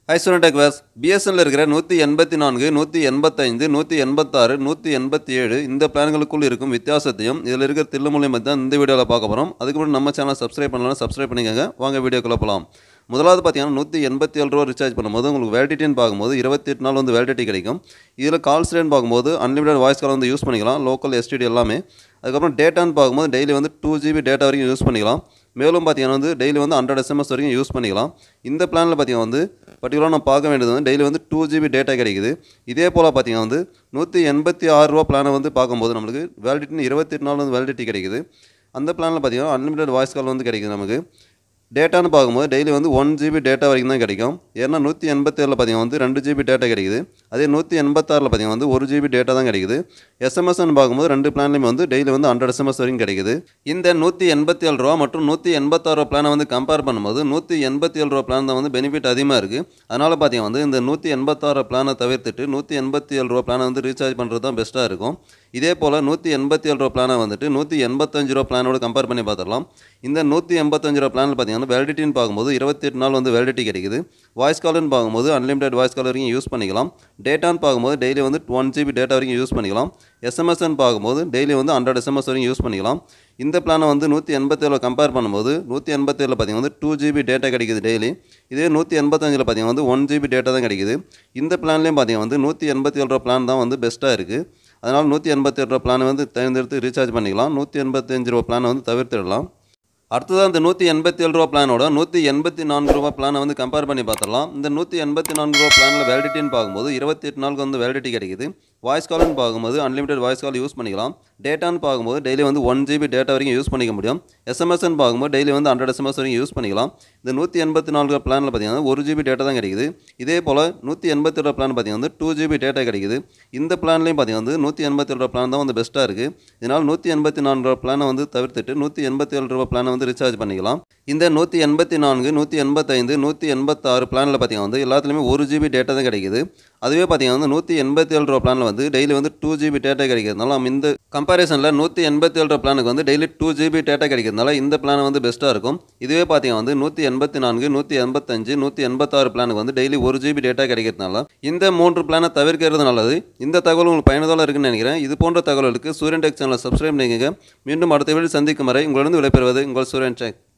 ஐசோனடெக் verse பிஎஸ்என்ல இருக்கிற நூற்றி எண்பத்தி நான்கு நூற்றி எண்பத்தைந்து நூற்றி எண்பத்தாறு நூற்றி எண்பத்தி ஏழு இந்த பிளான்களுக்குள் இருக்கும் வித்தியாசத்தையும் இதில் இருக்கிற தில்லுமுலை பற்றி தான் இந்த வீடியோவில் பார்க்க போகிறோம் அதுக்கு முன்னாடி நம்ம சேனல் சப்ஸ்கிரைப் பண்ணலாம் சப்ஸ்கிரைப் பண்ணிக்கோங்க வாங்க வீடியோக்குள்ள போகலாம் முதலாவது பார்த்தீங்கன்னா நூற்றி எண்பத்தி ஏழு ரூபா ரீசார்ஜ் பண்ணும்போது உங்களுக்கு வேலிடிட்டின்னு பார்க்கும்போது இருபத்தி எட்டு நாள் வந்து வேலிடிட்டி கிடைக்கும் இதில் கால்ஸ் ரேட் பார்க்கும்போது அன்லிமிட்டட் வாய்ஸ் கால் வந்து யூஸ் பண்ணிக்கலாம் லோக்கல் எஸ்டிடி எல்லாமே அதுக்கப்புறம் டேட்டான்னு பார்க்கும்போது டெய்லி வந்து டூ ஜிபி டேட்டா வரைக்கும் யூஸ் பண்ணிக்கலாம் மேலும் பார்த்தீங்கன்னா வந்து டெய்லி வந்து ஹண்ட்ரட் எஸ்எம்எஸ் வரைக்கும் யூஸ் பண்ணிக்கலாம் இந்த பிளானில் பார்த்தீங்கன்னா வந்து பர்டிகுலராக நம்ம பார்க்க வேண்டியது வந்து டெய்லி வந்து டூ ஜிபி டேட்டா கிடைக்குது இதே போல் பார்த்தீங்கன்னா வந்து நூற்றி எண்பத்தி ஆறு ரூபா பிளானை வந்து பார்க்கும்போது நம்மளுக்கு வேலிடிட்டின்னு இருபத்தெட்டு நாள் வந்து வேலிடிட்டி கிடைக்குது அந்த பிளானில் பார்த்தீங்கன்னா அன்லிமிட்டட் வாய்ஸ் கால் வந்து கிடைக்குது நமக்கு டேட்டான்னு பார்க்கும்போது டெய்லி வந்து ஒன் ஜிபி டேட்டா வரைக்கும் தான் கிடைக்கும் ஏன்னா நூற்றி எண்பத்தேழில் பார்த்தீங்கன்னா வந்து ரெண்டு ஜிபி டேட்டா கிடைக்குது அதே நூற்றி எண்பத்தாறில் பார்த்தீங்கன்னா வந்து ஒரு ஜிபி டேட்டா தான் கிடைக்குது எஸ்எம்எஸ்ன்னு பார்க்கும்போது ரெண்டு பிளான்லையுமே வந்து டெய்லி வந்து ஹண்ட்ரட் எஸ்எம்எஸ் வரைக்கும் கிடைக்குது இந்த நூற்றி எண்பத்தி ஏழு ரூபா மற்றும் நூற்றி எண்பத்தாறு ரூபா பிளானை வந்து கம்பேர் பண்ணும்போது நூற்றி எண்பத்தி ஏழு ரூபா பிளான் தான் வந்து பெனிஃபிட் அதிகமாக இருக்குது அதனால் பார்த்தீங்கன்னா வந்து இந்த நூற்றி எண்பத்தாறு பிளானை தவிர்த்துட்டு நூற்றி எண்பத்தி ஏழு ரூபா பிளானை வந்து ரீசார்ஜ் பண்ணுறது தான் பெஸ்ட்டாக இருக்கும் இதே போல் நூற்றி எண்பத்தி ஏழு ரூபா பிளானை வந்துட்டு நூற்றி எண்பத்தஞ்சு ரூபா பிளானோட கம்பேர் பண்ணி பார்த்துடலாம் இந்த நூற்றி எண்பத்தஞ்சு ரூபா பிளானில் பார்த்தீங்கன்னா வேலிடிட்டின்னு பார்க்கும்போது இருபத்தெட்டு நாள் வந்து வேலிடிட்டி கிடைக்குது வாய்ஸ் கால்னு பார்க்கும்போது அன்லிமிட்டட் வாய்ஸ் கால் வரைக்கும் யூஸ் பண்ணிக்கலாம் டேட்டான்னு பார்க்கும்போது டெய்லி வந்து ஒன் ஜிபி டேட்டா வரைக்கும் யூஸ் பண்ணிக்கலாம் எஸ்எம்எஸ்ன்னு பார்க்கும்போது டெய்லி வந்து ஹண்ட்ரட் எஸ்எம்எஸ் வரைக்கும் யூஸ் பண்ணிக்கலாம் இந்த பிளானை வந்து நூற்றி எண்பத்தேழில் கம்பேர் பண்ணும்போது நூற்றி எண்பத்தேழில் பார்த்தீங்கன்னா வந்து டூ ஜிபி டேட்டா கிடைக்குது டெய்லி இதே நூற்றி எண்பத்தஞ்சில் பார்த்தீங்கன்னா வந்து ஒன் ஜிபி டேட்டா தான் கிடைக்குது இந்த பிளான்லேயும் பார்த்தீங்கன்னா வந்து நூற்றி எண்பத்தி ஏழு ரூபா பிளான் தான் வந்து பெஸ்ட்டாக இருக்குது அதனால் நூற்றி எண்பத்தி ஏழு ரூபா பிளானை வந்து தேர்ந்தெடுத்து ரீசார்ஜ் பண்ணிக்கலாம் நூற்றி எண்பத்தஞ்சு ரூபா பிளானை வந்து தவிர்த்திடலாம் அடுத்ததாக இந்த நூற்றி எண்பத்தி ஏழு ரூபா பிளானோட நூற்றி எண்பத்தி நான்கு ரூபா பிளானை வந்து கம்பேர் பண்ணி பார்த்துடலாம் இந்த நூற்றி எண்பத்தி நான்கு ரூபா பிளானில் வேலிடிட்டின்னு பார்க்கும்போது இருபத்தி எட்டு நாளுக்கு வந்து வேலிடிட்டி கிடைக்குது வாய்ஸ் கால்னு பார்க்கும்போது அன்லிமிட்டட் வாய்ஸ் கால் யூஸ் பண்ணிக்கலாம் டேட்டான்னு பார்க்கும்போது டெய்லி வந்து ஒன் ஜிபி டேட்டா வரைக்கும் யூஸ் பண்ணிக்க முடியும் எஸ்எம்எஸ்ன்னு பார்க்கும்போது டெய்லி வந்து ஹண்ட்ரட் எஸ்எம்எஸ் வரைக்கும் யூஸ் பண்ணிக்கலாம் இந்த நூற்றி எண்பத்தி நான்கு பிளானில் பார்த்தீங்கன்னா ஒரு ஜிபி டேட்டா தான் கிடைக்குது இதே போல் நூற்றி எண்பத்தி ரூபா பிளான் பார்த்தீங்கன்னா வந்து டூ ஜிபி டேட்டா கிடைக்குது இந்த பிளான்லேயும் பார்த்தீங்கன்னா வந்து நூற்றி எண்பத்தி ரூபா பிளான் தான் வந்து பெஸ்ட்டாக இருக்குது இதனால் நூற்றி எண்பத்தி நான்கு ரூபா பிளானை வந்து தவிர்த்துட்டு நூற்றி எண்பத்தி ஏழு ரூபா பிளானை வந்து ரீசார்ஜ் பண்ணிக்கலாம் இந்த நூற்றி எண்பத்தி நான்கு நூற்றி எண்பத்தைந்து நூற்றி எண்பத்தாறு பிளானில் பார்த்தீங்கன்னா வந்து எல்லாத்துலேயுமே ஒரு ஜிபி டேட்டா தான் கிடைக்குது அதுவே பார்த்தீங்கன்னா வந்து நூற்றி எண்பத்தி ஏழு ரூபா பிளானில் வந்து டெய்லி வந்து டூ ஜிபி டேட்டா கிடைக்கிறதுனால நம்ம இந்த கம்பேரிசனில் நூற்றி எண்பத்தி ஏழு ரூபா பிளானுக்கு வந்து டெய்லி டூ ஜிபி டேட்டா கிடைக்கிறதுனால இந்த பிளான் வந்து பெஸ்ட்டாக இருக்கும் இதுவே பார்த்தீங்கன்னா வந்து நூற்றி எண்பத்தி நான்கு நூற்றி எண்பத்தஞ்சு நூற்றி எண்பத்தாறு பிளானுக்கு வந்து டெய்லி ஒரு ஜிபி டேட்டா கிடைக்கிறதுனால இந்த மூன்று பிளானை தவிர்க்கிறது நல்லது இந்த தகவல் உங்களுக்கு பயனுள்ளதாக இருக்குன்னு நினைக்கிறேன் இது போன்ற தகவல்களுக்கு சூரியன் டெக் சேனலை சப்ஸ்கிரைப் பண்ணிக்கங்க மீண்டும் அடுத்த வீடியோ சந்திக்கும் வரை உங்களிடம் விடைபெறுவது உங்கள் சூரியன் டெக்